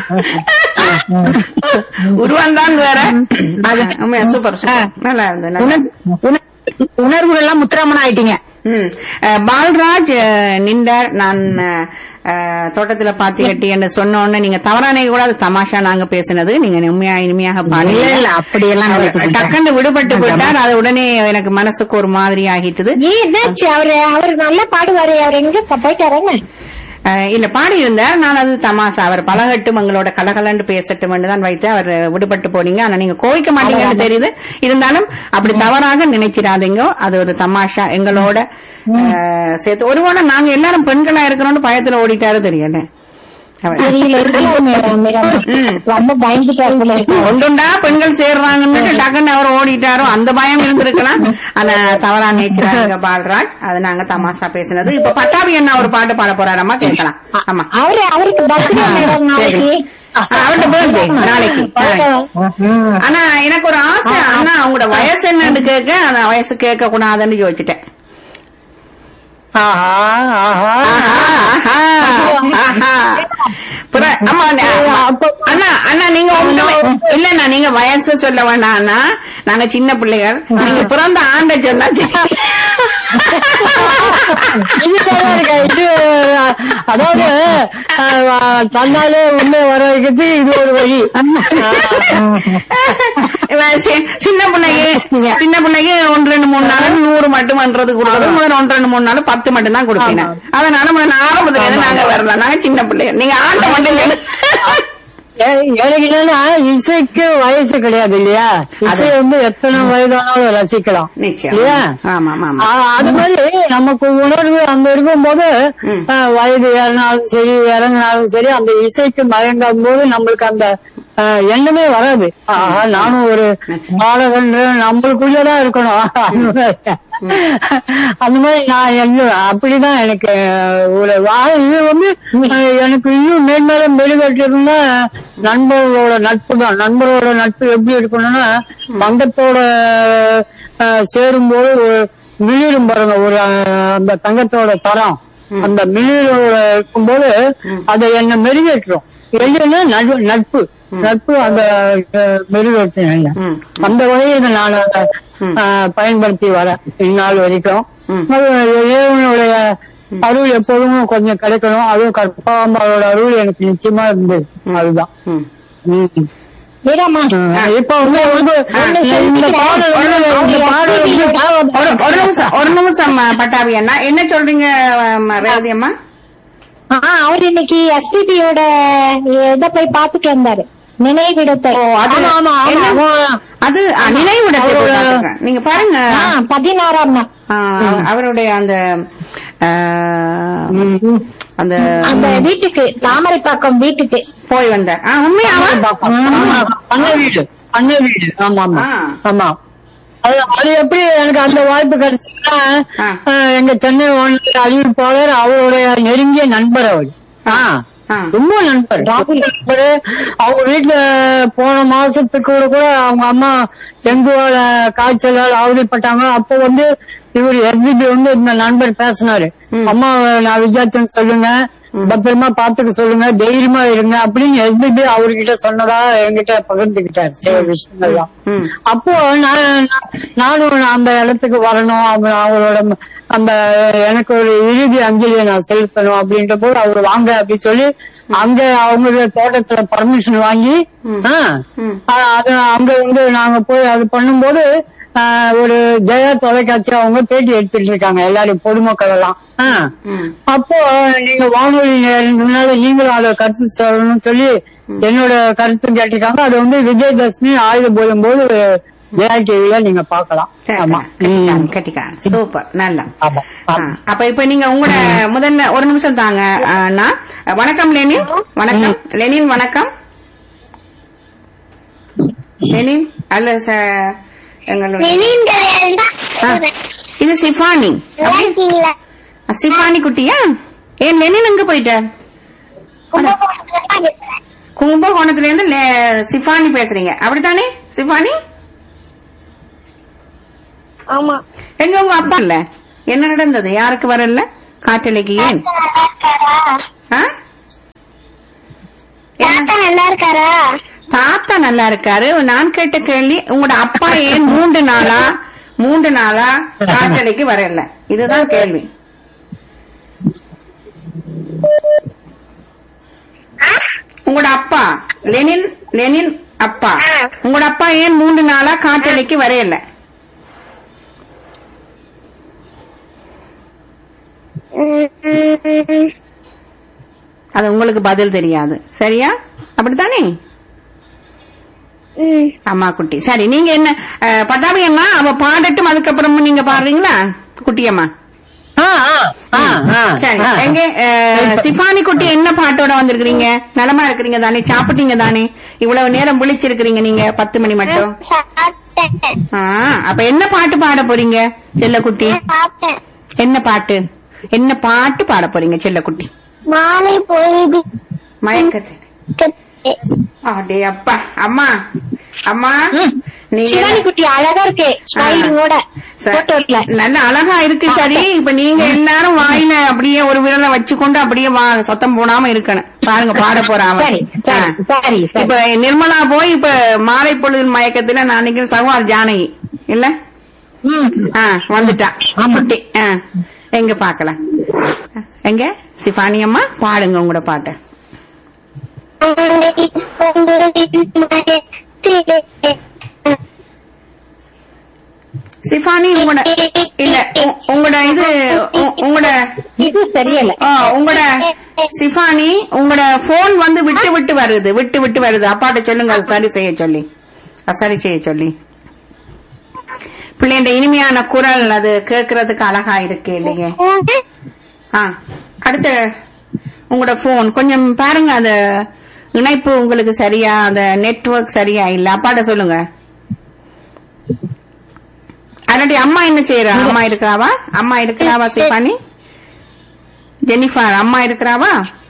உருவம் தான் வேற உண்மையா சூப்பர் சூப்பர் நல்லா இருந்தது நல்லா இருந்தது. உணர்வுகள் எல்லாம் முத்துராமன் ஆயிட்டீங்க ம். அஹ், பால்ராஜ் அஹ், நின்றார் நான் அஹ், அஹ், தோட்டத்துல பாத்தி கட்டி என்று சொன்ன உடனே நீங்க தவறானே கூட அது தமாஷா நாங்க பேசினது நீங்க உண்மையா இனிமையாக பாடி இல்ல, இல்ல, அப்படியெல்லாம் நினைக்க மாட்டேன். டக்குன்னு விடுபட்டு போயிட்டார் அது உடனே எனக்கு மனசுக்கு ஒரு மாதிரி ஆகிட்டது ஏன் என்னாச்சு அவரு அவரு நல்லா பாடுவாரு அவர் எங்க போயிட்டாருன்னு அஹ், இல்ல பாடி இருந்தார் நான் அது தமாஷா அவர் பழகட்டும் எங்களோட கலகலன்னு பேசட்டும் தான் வைத்து அவர் விடுபட்டு போனீங்க ஆனா நீங்க கோவிக்க மாட்டீங்கன்னு தெரியுது இருந்தாலும் அப்படி தவறாக நினைச்சிடாதீங்க அது ஒரு தமாஷா எங்களோட அஹ், சேர்த்து ஒருவேளை நாங்க எல்லாரும் பெண்களா இருக்கிறோம்னு பயத்துல ஓடிட்டாரு தெரியல அவர். தெரியல இருக்காரு மேடம் மேடம் ரொம்ப பயந்துட்டாரு போல இருக்கு. ஒன்றுண்டா பெண்கள் சேர்றாங்கன்னு டக்குன்னு அவர் ஓடிட்டாரோ அந்த பயம் இருந்திருக்கலாம் ஆனா தவறா நேச்சுராங்க பால்ராஜ் அது நாங்க தமாஷா பேசினது இப்ப பட்டாபி என்ன ஒரு பாட்டு பாட போறாரம்மா கேட்கலாம் ஆமா அவரு அவருக்கு பர்த்டே மேடம் நாளைக்கு அவர்கிட்ட birthday நாளைக்கு ஆனா எனக்கு ஒரு ஆசை ஆனா அவங்களோட வயசு என்னன்னு கேட்க அந்த வயசு கேட்க கூடாதுன்னு யோசிச்சுட்டேன் ஆஹா ஆஹா ஆஹா, ஆஹா. புற- ஆமா, அண்ணா, அண்ணா அண்ணா நீங்க ஒண்ணுமே இல்லண்ணா நீங்க வயசு சொல்ல வேண்டாம் அண்ணா நாங்க சின்ன பிள்ளைகள் நீங்க பிறந்த ஆண்டை சொன்னா சரி. இது நல்லா இருக்கா? இது அதாவது அஹ், தன்னாலே உண்மை வர வைக்கிறது இது ஒரு வழி இவன் சி- சின்ன பிள்ளைக்கு சின்ன பிள்ளைக்கு ஒன்று ரெண்டு மூணு நாள் நூறு மட்டும் பண்றது கொடுக்கறது முதல்ல ஒன்று ரெண்டு மூணு நாள் பத்து மட்டும் தான் கொடுப்பீங்க அதனால முதல்ல ஆரம்பத்துல இருந்து நாங்க வரலாம் நாங்க சின்ன பிள்ளைங்க நீங்க ஆட்டை மட்டும் கேளு. எ- எனக்கு என்னன்னா இசைக்கு வயசு கிடையாது இல்லையா இசை வந்து எத்தனை வயதானாலும் ரசிக்கலாம் நிச்சயம் இல்லையா ஆமா ஆமா ஆமா ஆ, அது மாதிரி நமக்கு உணர்வு அங்க இருக்கும்போது ம். ஆ, வயது ஏறினாலும் சரி இறங்கினாலும் சரி அந்த இசைக்கு மயங்கும் போது நம்மளுக்கு அந்த ஆ, எண்ணமே வராது ஆஹா, நானும் ஒரு பாடகன் நம்மளுக்குள்ளதான் இருக்கணும் அந்த மாதிரி. அந்த மாதிரி நான் என்ன அப்படிதான் எனக்கு ஒரு வா- இது வந்து ஆ, எனக்கு இன்னும் மேன்மேலும் மெருகேற்றதுன்னா நண்பர்களோட நட்பு தான் நண்பரோட நட்பு எப்படி இருக்கணும்னா தங்கத்தோட ஆ, சேரும்போது ஒரு மிளிரும் பாருங்க ஒரு ஆ, அந்த தங்கத்தோட தரம் அந்த மிளிரோட இருக்கும்போது அதை என்ன மெருகேற்றும் இல்லைன்னா நட்பு நட்பு நட்பு அந்த அஹ், மெருகேற்றும் என்ன ம். அந்த வகையை நான் அதை, அஹ், பயன்படுத்தி வரேன் இந்நாள் வரைக்கும் ம். அது இறைவனுடைய அருள் எப்போதும் கொஞ்சம் கிடைக்கணும் அதுவும் கற்பாம்பாவோட அருள் எனக்கு நிச்சயமா இருந்தது அதுதான் ம். ம். மீராமா இப்ப வந்து வந்து இந்த பாடல் வந்து இந்த பாடல் வந்து ஒரு ஒரு நிமிஷம் ஒரு நிமிஷம் அஹ், பட்டாபி அண்ணா என்ன சொல்றீங்க அஹ், ரேவதி அம்மா ஆ, அவர் இன்னைக்கு எஸ்பிபியோட இதை போய் பாத்துட்டு வந்தாரு நினைவிடத்தை அது ஆமா, ஆமா, ஆமா. என்ன? அவன் அது அஹ், நினைவிடத்தை போய் பார்த்திருக்கேன். நீங்க பாருங்க ஆ, பதினாறாம் நாள் அஹ், அவருடைய அந்த அஹ், அந்த அந்த வீட்டுக்கு தாமரைப்பாக்கம் வீட்டுக்கு போய் வந்த ஆ, உண்மையாவா ஆமா, பண்ண வீடு பண்ண வீடு ஆமா ஆமா ஆ. ஆமா அது அது எப்படி எனக்கு அந்த வாய்ப்பு கிடைச்சுன்னா ஆ. அஹ், எங்க சென்னை வானொலி அறிவிப்பாளர் அவருடைய நெருங்கிய நண்பர் அவர் ஆ ஆ. ரொம்ப நண்பர் ராகுல் நண்பர் அவங்க வீட்டுல போன மாசத்துக்கு கூட கூட அவங்க அம்மா டெங்குவால காய்ச்சலால் அவதிப்பட்டாங்க அப்போ வந்து இவர் எஸ்பிபி வந்து இந்த நண்பர் பேசினாரு அம்மா நான் விஜயாத்தன் சொல்லுங்க பத்திரமா பாத்துக்க சொல்லுங்க தைரியமா இருங்க அப்படின்னு எஸ்பிபி அவர்கிட்ட சொன்னதா என்கிட்ட பகிர்ந்துகிட்டாரு சில விஷயங்கள்லாம் ம். அப்போ நான் நானும் அந்த இடத்துக்கு வரணும் அவ- அவரோட ம- அந்த எனக்கு ஒரு இறுதி அஞ்சலியை நான் செலுத்தணும் அப்படின்ற போது அவர் வாங்க அப்படின்னு சொல்லி அங்க அவங்களுடைய தோட்டத்துல பர்மிஷன் வாங்கி ஆ, அ- அது அங்க வந்து நாங்க போய் அது பண்ணும்போது ஆ, ஒரு ஜெயா தொலைக்காட்சி அவங்க பேட்டி எடுத்துட்டு இருக்காங்க எல்லாரும் பொதுமக்கள் எல்லாம் ஆ. அப்போ நீங்க வானொலி முன்னால நீங்களும் அதை கருத்து சொல்லணும்னு சொல்லி என்னோட கருத்து கேட்டிருக்காங்க அது வந்து விஜயதசமி ஆயுத போதும் போது ஜெயா டிவில நீங்க பாக்கலாம் ஆமா கட்டிக்காரன், ம். கட்டிக்காரன். சூப்பர் நல்லா ஆமா, ஆ, ஆமா. அப்ப இப்ப நீங்க உங்களோட முதல்ல ஒரு நிமிஷம் தாங்க அண்ணா வணக்கம் லெனின் வணக்கம் லெனின் வணக்கம் லெனின் அல்ல ச- எங்களுடைய ஆ, இது சிஃபானி சிஃபானி குட்டியா ஏன் லெனின் எங்க போயிட்டார் கும்பகோணத்துல இருந்து லே- சிஃபானி பேசுறீங்க அப்படித்தானே சிஃபானி ஆமா எங்க உங்க அப்பா இல்ல என்ன நடந்தது யாருக்கு வரல காற்றலைக்கு ஏன் ஆ? என்ன என்ன நல்லா இருக்காரா தாத்தா நல்லா இருக்காரு நான் கேட்ட கேள்வி உங்களோட அப்பா ஏன் மூன்று நாளா மூன்று நாளா காற்றலைக்கு வரல இதுதான் கேள்வி உங்களோட அப்பா லெனின் லெனின் அப்பா உங்களோட அப்பா ஏன் மூன்று நாளா காற்றலைக்கு வரையல அது உங்களுக்கு பதில் தெரியாது சரியா அப்படித்தானே அம்மா குட்டி சரி நீங்க என்ன அஹ், பட்டாபி அம்மா அவ பாடட்டும் அதுக்கப்புறமும் நீங்க பாடுறீங்களா குட்டியம்மா ஆ, ஆ, ஆ, ஆ, சரி ஆ. எங்க அஹ், சிபானி குட்டி என்ன பாட்டோட வந்திருக்கிறீங்க நலமா இருக்கிறீங்க தானே சாப்பிட்டீங்க தானே இவ்வளவு நேரம் விழிச்சிருக்கிறீங்க நீங்க பத்து மணி மட்டும் சாப்பிட்டேன் ஆ, அப்ப என்ன பாட்டு பாட போறீங்க செல்லக்குட்டி சாப்பிட்டேன் என்ன பாட்டு என்ன பாட்டு பாட போறீங்க செல்லக்குட்டி மாலை பொழுது மயக்கத்தில் அடே அப்பா அம்மா அம்மா நீங்க சிவானி குட்டி அழகா இருக்கு ஸ்மைலிங்கோட ச- போட்டோல நல்ல அழகா இருக்கு சரி இப்ப நீங்க எல்லாரும் வாயில அப்படியே ஒரு விரலை வச்சுக்கொண்டு அப்படியே வா- சத்தம் போடாம இருக்கணும் பாருங்க பாட போறாம சரி, சரி, சரி, சரி. இப்ப நிர்மலா போய் இப்ப மாலை பொழுது மயக்கத்துல நான் நினைக்கிறேன் சகுவார் ஜானகி இல்ல ஆ வந்துட்டா குட்டி ஆ எங்க பாக்கலாம் எங்க சிபானி அம்மா பாடுங்க உங்களோட பாட்டை சிபானி உங்களோட இல்ல உ- உங்களோட இது உ- உங்களோட இது சரியில்ல ஆ, உங்களோட சிஃபானி உங்களோட போன் வந்து விட்டு விட்டு வருது விட்டு விட்டு வருது அப்பாட்ட சொல்லுங்க அது சரி செய்ய சொல்லி அது சரி செய்ய சொல்லி பிள்ளைண்ட இனிமையான குரல் அது கேட்கறதுக்கு அழகா இருக்கு இல்லையே ஆ அடுத்து உங்களோட போன் கொஞ்சம் பாருங்க அந்த இணைப்பு உங்களுக்கு சரியா அந்த நெட்வொர்க் சரியா இல்ல அப்பாட்ட சொல்லுங்க அல்லாட்டி அம்மா என்ன செய்யறா அம்மா இருக்கிறாவா அம்மா இருக்கிறாவா சிஃபானி ஜெனிஃபர் அம்மா இருக்கிறாவா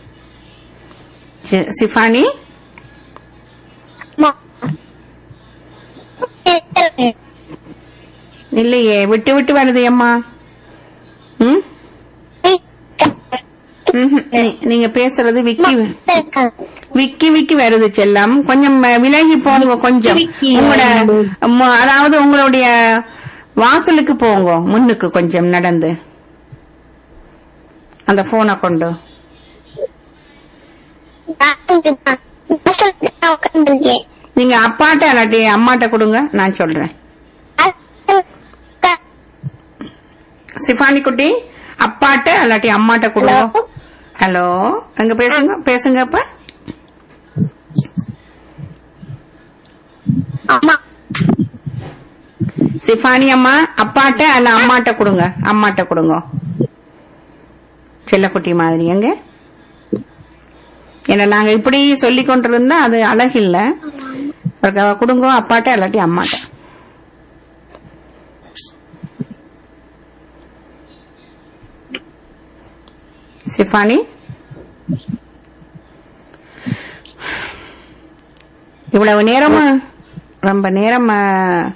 சி- சிஃபானி இல்லையே விட்டு விட்டு வருது அம்மா ம் ம்ஹும். நீ- நீங்க பேசுறது விக்கி விக்கி விக்கி வருது செல்லம் கொஞ்சம் அஹ், விலகி போங்க கொஞ்சம் உங்களோட ம- அதாவது உங்களுடைய வாசலுக்கு போங்க முன்னுக்கு கொஞ்சம் நடந்து அந்த போனை கொண்டு உட்காந்துருக்கேன் நீங்க அப்பாட்ட இல்லாட்டி அம்மாட்ட கொடுங்க நான் சொல்றேன் சிஃபானி குட்டி அப்பாட்ட இல்லாட்டி அம்மாட்ட கொடுங்க ஹலோ அங்க பேசுங்க பேசுங்க அப்ப அம்மா சிஃபானி அம்மா அப்பாட்ட அல்ல அம்மாட்ட கொடுங்க அம்மாட்ட கொடுங்க செல்லக்குட்டி மாதிரி எங்க ஏன்னா நாங்க இப்படி சொல்லி கொண்டிருந்தா அது அழகில்ல ஒரு க- கொடுங்க அப்பாட்ட இல்லாட்டி அம்மாட்ட சிஃபானி இவ்வளவு நேரமா ரொம்ப நேரம் ஆ,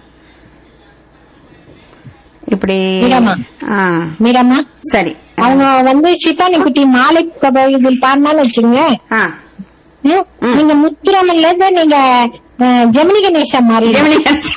இப்படி மீராம்மா. ஆ மீரம்மா சரி அவங்க வந்து சித்தானி குட்டி மாலை இதில் பாடினாலும் வச்சுங்க ஆ ம், நீங்க முத்துராமன்ல இருந்து நீங்க அஹ், ஜெமினி கணேசன் மாறி ஜெமினி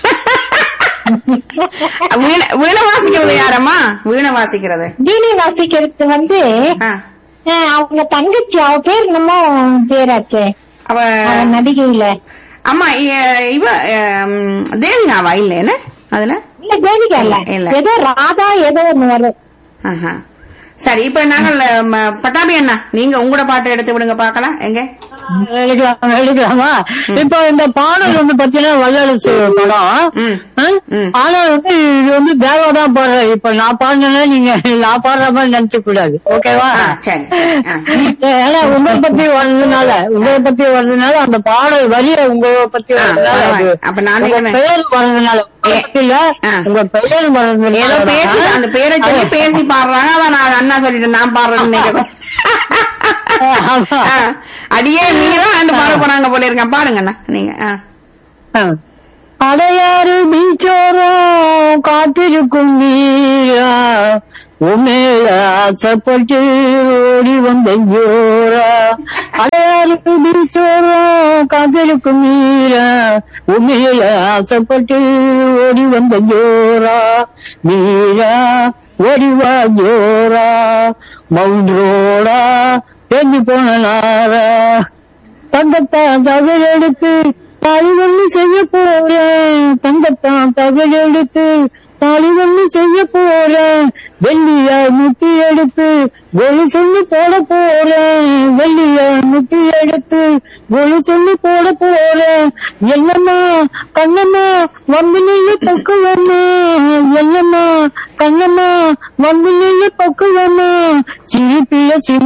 வீணை வீணை வாசிக்கிறது யாரம்மா வீணை வாசிக்கிறது வீணை வாசிக்கிறது வந்து ஆ. அஹ், அவங்க தங்கச்சி அவ பேர் என்னமோ பேராச்சே அவ அவ நடிகையில அம்மா இ- இவ ம், தேவிகாவா இல்ல என்ன அதுல இல்ல தேவிகா இல்ல இல்ல. ஏதோ ராதா ஏதோ ஒண்ணு வரும் ஆஹா. சரி இப்ப நாங்கள் ம, பட்டாபி அண்ணா நீங்க உங்களோட பாட்டை எடுத்து விடுங்க பாக்கலாம் எங்க எழுதிக்கலாம் எழுதிக்கலாமா இப்போ இந்த பாடல் வந்து பாத்தீங்கன்னா வல்லரசு படம் ம். ஆ? ம். ஆனா வந்து இது வந்து தேவா தான் பாடுற இப்ப நான் பாடினா நீங்க நான் பாடுற மாதிரி நினைச்ச கூடாது ஓகேவா ஆ, சரி ஆ. ஏன்னா உங்களை பத்தி வர்றதுனால உங்களை பத்தி வர்றதுனால அந்த பாடல் வரிய உங்களை பத்தி ஆ, வர்றதுனால பரவாயில்ல. அது அப்ப நானே உங்க பெயர் வர்றதுனால உங்களை பத்தி இல்ல ஆ. உங்க பெயர் வர்றதுனால ஏதோ பேசி தான். அந்த பேரை சொல்லி பேசி பாடுறாங்க அதான் நான் அண்ணா சொல்லிட்டு நான் பாடுறேன்னு நினைக்கிறேன். ஆமா. ஆ, அடியே நீங்க தான் ஆண்டு பாட போறாங்க போல இருக்கேன் பாருங்க அண்ணா நீங்க ஆ. அடையாறு பீச்சோரம் காத்திருக்கும் நீரா உமேல ஆசைப்பட்டு ஓடி வந்த ஜோரா அடையாறு பீச்சோரம் காதலுக்கு மீரா உண்மையில ஆசைப்பட்டு ஓடி வந்த ஜோரா மீரா ஓடிவா ஜோரா மவுண்டரோடா தேங்கி போன நாரா தங்கத்தான் தகவல் எடுத்து தாலிவல்லி செய்ய போறேன் தங்கத்தான் தகவல் எடுத்து தாலிவல்லி செய்ய போறேன் வெள்ளியா முட்டி எடுத்து கொலு சொல்லி போட போறேன் வெள்ளியா முட்டி எடுத்து கொலு சொல்லி போட போறேன் என்னம்மா கண்ணம்மா வம்பிலேயே பக்குவம்மா என்னம்மா கண்ணம்மா வம்பிலேயே பக்குவம்மா சிரிப்பில சிரி